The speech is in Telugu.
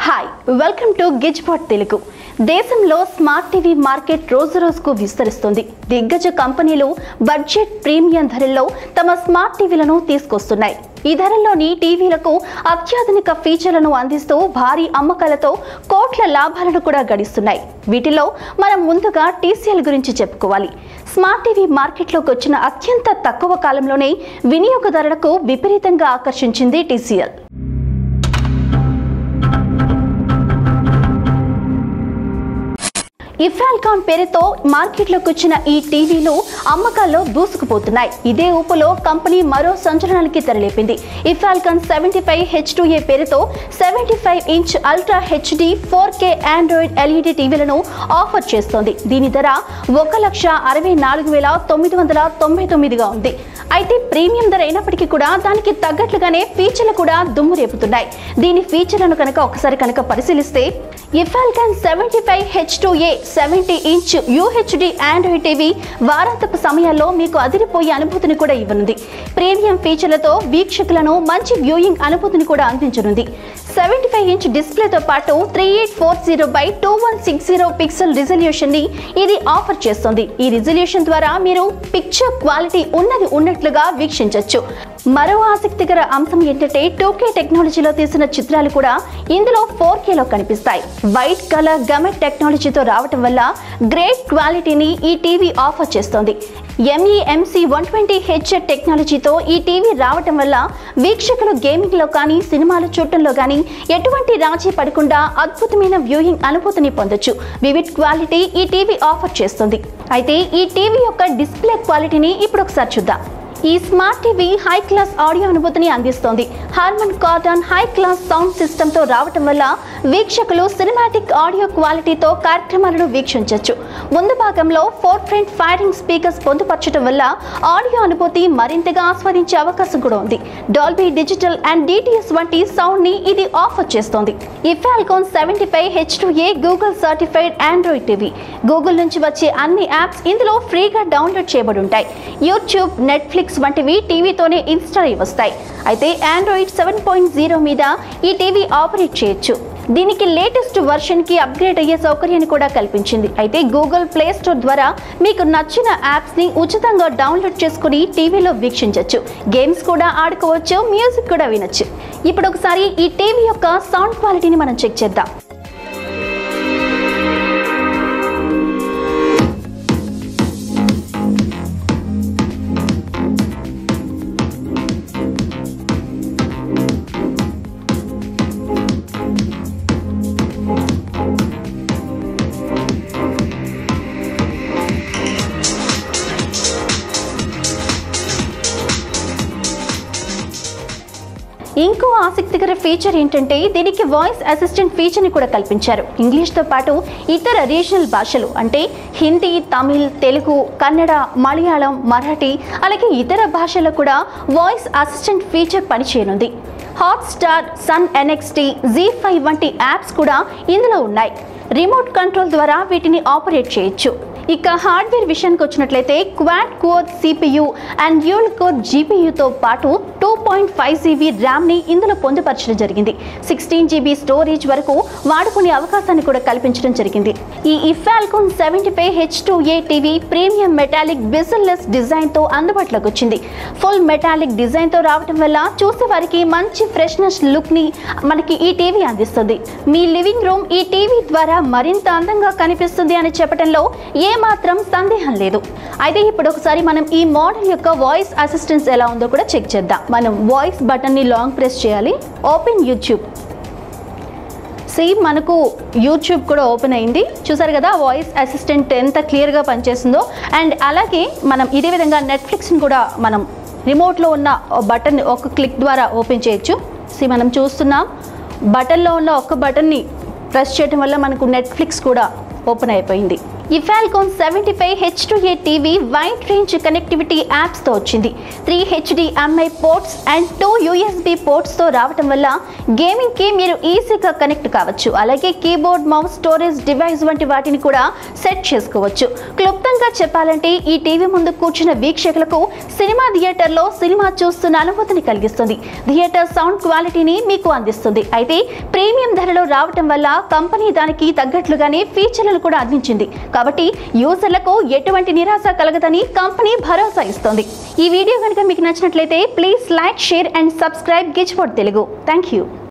hi welcome to Gizbot Telugu దేశంలో స్మార్ట్ టీవీ మార్కెట్ రోజు రోజుకు విస్తరిస్తుంది దిగ్గజ కంపెనీలు బడ్జెట్ ప్రీమియం ధరల్లో తమ స్మార్ట్ టీవీలను తీసుకొస్తున్నాయి ఈ ధరల్లోని టీవీలకు అత్యాధునిక ఫీచర్లను అందిస్తూ భారీ అమ్మకాలతో కోట్ల లాభాలను కూడా గడిస్తున్నాయి వీటిలో మనం ముందుగా టీసీఎల్ గురించి చెప్పుకోవాలి స్మార్ట్ టీవీ మార్కెట్లోకి వచ్చిన అత్యంత తక్కువ కాలంలోనే వినియోగదారులకు విపరీతంగా ఆకర్షించింది టీసీఎల్ ఇఫ్రాల్కాన్ పేరుతో మార్కెట్లోకి వచ్చిన ఈ టీవీలు అమ్మకాల్లో దూసుకుపోతున్నాయి ఇదే ఊపులో కంపెనీ మరో సంచలనానికి తెరలేపింది iFFALCON seventy five H two A పేరుతో seventy five inch ultra HD four K Android LED టీవీలను ఆఫర్ చేస్తోంది దీని ధర ఒక లక్ష అరవై నాలుగు వేల తొమ్మిది వందల తొంభై తొమ్మిదిగా ఉంది అయితే ప్రీమియం ధర అయినప్పటికీ కూడా దానికి తగ్గట్లుగానే ఫీచర్లు కూడా దుమ్ము రేపుతున్నాయి దీని ఫీచర్లను కనుక ఒకసారి కనుక పరిశీలిస్తే iFFALCON seventy five H two A seventy inch UHD Android TV వారాంతపు సమయాల్లో మీకు అదిరిపోయే అనుభూతిని కూడా ఇవ్వనుంది ప్రీమియం ఫీచర్లతో వీక్షకులను మంచి వ్యూయింగ్ అనుభూతిని కూడా అందించనుంది సెవెంటీ ఫైవ్ ఇంచ్ డిస్ప్లేతో పాటు three eight four zero by two one six zero pixel resolution ని ఇది ఆఫర్ చేస్తుంది ఈ రిజల్యూషన్ ద్వారా మీరు పిక్చర్ క్వాలిటీ ఉన్నది ఉన్నట్లుగా వీక్షించవచ్చు మరో ఆసక్తికర అంశం ఏంటంటే టోకే టెక్నాలజీలో తీసిన చిత్రాలు కూడా ఇందులో ఫోర్ కేలో కనిపిస్తాయి వైట్ కలర్ గమెట్ టెక్నాలజీతో రావటం వల్ల గ్రేట్ క్వాలిటీని ఈ టీవీ ఆఫర్ చేస్తోంది ఎంఈఎంసీ వన్ ట్వంటీ హెచ్ఎడ్ టెక్నాలజీతో ఈ టీవీ రావటం వల్ల వీక్షకులు గేమింగ్లో కానీ సినిమాలు చూడటంలో కానీ ఎటువంటి రాజీ పడకుండా అద్భుతమైన వ్యూయింగ్ అనుభూతిని పొందొచ్చు వివిడ్ క్వాలిటీ ఈ టీవీ ఆఫర్ చేస్తుంది అయితే ఈ టీవీ యొక్క డిస్ప్లే క్వాలిటీని ఇప్పుడు ఒకసారి చూద్దాం ఈ smart TV high class audio అనుభూతిని అందిస్తోంది Harman Kardon high class sound సిస్టంతో రావటం వల్ల వీక్షకులు సినిమాటిక్ ఆడియో క్వాలిటీతో కార్యక్రమాలను వీక్షించవచ్చు ముందు భాగంలో ఫోర్ ఫ్రంట్ ఫైరింగ్ స్పీకర్స్ పొందుపరచడం వల్ల ఆడియో అనుభూతి మరింతగా ఆస్వాదించే అవకాశం కూడా ఉంది డాల్బీ డిజిటల్ అండ్ డిటిఎస్ వంటి సౌండ్ ని ఇది ఆఫర్ చేస్తోంది ఈ Falcon seventy five H two A Google certified Android TV Google నుంచి వచ్చే అన్ని యాప్స్ ఇందులో ఫ్రీగా డౌన్లోడ్ చేయబడి ఉంటాయి యూట్యూబ్ నెట్ఫ్లిక్స్ వంటివి టీవీతోనే ఇన్స్టాల్ అయి వస్తాయి అయితే ఆండ్రాయిడ్ సెవెన్ పాయింట్ జీరో మీద ఈ టీవీ ఆపరేట్ చేయొచ్చు దీనికి లేటెస్ట్ వర్షన్ కి అప్గ్రేడ్ అయ్యే సౌకర్యాన్ని కూడా కల్పించింది అయితే గూగుల్ ప్లే స్టోర్ ద్వారా మీకు నచ్చిన యాప్స్ ని ఉచితంగా డౌన్లోడ్ చేసుకుని టీవీలో వీక్షించవచ్చు గేమ్స్ కూడా ఆడుకోవచ్చు మ్యూజిక్ కూడా వినొచ్చు ఇప్పుడు ఒకసారి ఈ టీవీ యొక్క సౌండ్ క్వాలిటీని మనం చెక్ చేద్దాం ఇంకో ఆసక్తికర ఫీచర్ ఏంటంటే దీనికి వాయిస్ అసిస్టెంట్ ఫీచర్ని కూడా కల్పించారు ఇంగ్లీష్తో పాటు ఇతర రీజనల్ భాషలు అంటే హిందీ తమిళ్ తెలుగు కన్నడ మలయాళం మరాఠీ అలాగే ఇతర భాషల్లో కూడా వాయిస్ అసిస్టెంట్ ఫీచర్ పనిచేయనుంది Hotstar Sun NXT Zee five వంటి యాప్స్ కూడా ఇందులో ఉన్నాయి రిమోట్ కంట్రోల్ ద్వారా వీటిని ఆపరేట్ చేయొచ్చు ఇక హార్డ్వేర్ విషయానికి వచ్చినట్లయితే quad core CPU and dual core జీపీయూతో పాటు టూ పాయింట్ ఫైవ్ జీబీ ర్యామ్ని ఇందులో పొందుపరచడం జరిగింది సిక్స్టీన్ జీబీ స్టోరేజ్ వరకు వాడుకునే అవకాశాన్ని కూడా కల్పించడం జరిగింది ఈ iFFALCON seventy five H two A TV premium metallic bezelless డిజైన్తో అందుబాటులోకి వచ్చింది ఫుల్ మెటాలిక్ డిజైన్తో రావడం వల్ల చూసేవారికి మంచి ఫ్రెష్నెస్ లుక్ని మనకి ఈ టీవీ అందిస్తుంది మీ లివింగ్ రూమ్ ఈ టీవీ ద్వారా మరింత అందంగా కనిపిస్తుంది అని చెప్పడంలో ఏ మాత్రం సందేహం లేదు అయితే ఇప్పుడు ఒకసారి మనం ఈ మోడల్ యొక్క వాయిస్ అసిస్టెన్స్ ఎలా ఉందో కూడా చెక్ చేద్దాం మనం వాయిస్ బటన్ని లాంగ్ ప్రెస్ చేయాలి ఓపెన్ యూట్యూబ్ సేమ్ మనకు యూట్యూబ్ కూడా ఓపెన్ అయింది చూసారు కదా వాయిస్ అసిస్టెంట్ ఎంత క్లియర్గా పనిచేస్తుందో అండ్ అలాగే మనం ఇదే విధంగా నెట్ఫ్లిక్స్ని కూడా మనం రిమోట్లో ఉన్న బటన్ ఒక క్లిక్ ద్వారా ఓపెన్ చేయొచ్చు సి మనం చూస్తున్నాం బటన్లో ఉన్న ఒక్క బటన్ని ప్రెస్ చేయడం వల్ల మనకు నెట్ఫ్లిక్స్ కూడా ఓపెన్ అయిపోయింది iFFALCON seventy five H two A TV wide range connectivity యాప్స్తో వచ్చింది three HDMI ports and two USB పోర్ట్స్తో రావటం వల్ల గేమింగ్కి మీరు ఈజీగా కనెక్ట్ కావచ్చు అలాగే కీబోర్డ్ మౌస్ స్టోరేజ్ డివైస్ వంటి వాటిని కూడా సెట్ చేసుకోవచ్చు క్లుప్తంగా చెప్పాలంటే ఈ టీవీ ముందు కూర్చున్న వీక్షకులకు సినిమా థియేటర్లో సినిమా చూస్తున్న అనుభూతిని కలిగిస్తుంది థియేటర్ సౌండ్ క్వాలిటీని మీకు అందిస్తుంది అయితే ప్రీమియం ధరలో రావటం వల్ల కంపెనీ దానికి తగ్గట్లుగానే ఫీచర్లను కూడా అందించింది కాబట్టి యూజర్లకు ఎటువంటి నిరాశ కలగదని కంపెనీ భరోసా ఇస్తోంది ఈ వీడియో కనుక మీకు నచ్చినట్లయితే please like share and subscribe Gizbot Telugu thank you